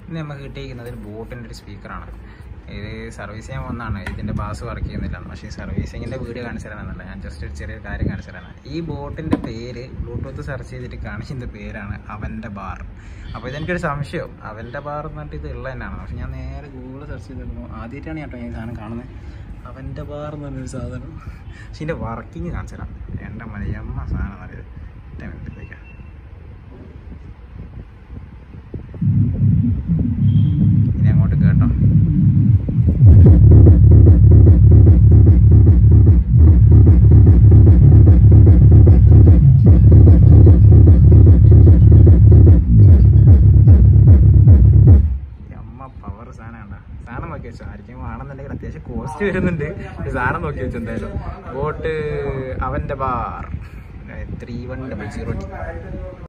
ഇന്ന് നമുക്ക് കിട്ടിയിരിക്കുന്നത് ഒരു ബോട്ടിൻ്റെ ഒരു സ്പീക്കറാണ് ഇത് സർവീസ് ചെയ്യാൻ വന്നതാണ് ഇതിൻ്റെ ബാസ് വർക്ക് ചെയ്യുന്നില്ല പക്ഷേ സർവീസിങ്ങിൻ്റെ വീഡിയോ കാണിച്ചു തരാനല്ല ഞാൻ ജസ്റ്റ് ഒരു ചെറിയ കാര്യം കാണിച്ചു തരാനാണ് ഈ ബോട്ടിൻ്റെ പേര് ബ്ലൂടൂത്ത് സെർച്ച് ചെയ്തിട്ട് കാണിക്കുന്ന പേരാണ് അവൻ്റെ ബാർ അപ്പോൾ ഇതെനിക്കൊരു സംശയം അവൻ്റെ ബാർ എന്ന് പറഞ്ഞിട്ട് ഇത് ഉള്ള തന്നെയാണ് പക്ഷേ ഞാൻ നേരെ ഗൂഗിൾ സെർച്ച് ചെയ്തിരുന്നു ആദ്യമായിട്ടാണ് കേട്ടോ ഞാൻ ഈ സാധനം കാണുന്നത് അവൻ്റെ ബാർ എന്ന് പറഞ്ഞൊരു സാധനം പക്ഷേ ഇതിൻ്റെ വർക്കിംഗ് കാണിച്ചു തരാം എൻ്റെ മലയമ്മ സാധനം അറിയത് ഒറ്റ മിനിറ്റിലേക്കാണ് ഇനി അങ്ങോട്ട് കേട്ടോ അമ്മ പവർ സാധനമാണ് സാധനം നോക്കി വെച്ചോ ആയിരിക്കും വേണമെന്നുണ്ടെങ്കിൽ അത്യാവശ്യം കോസ്റ്റ് വരുന്നുണ്ട് ഈ സാധനം നോക്കി വെച്ചു എന്തായാലും ബോട്ട് അവൻ്റെ bar three one double zero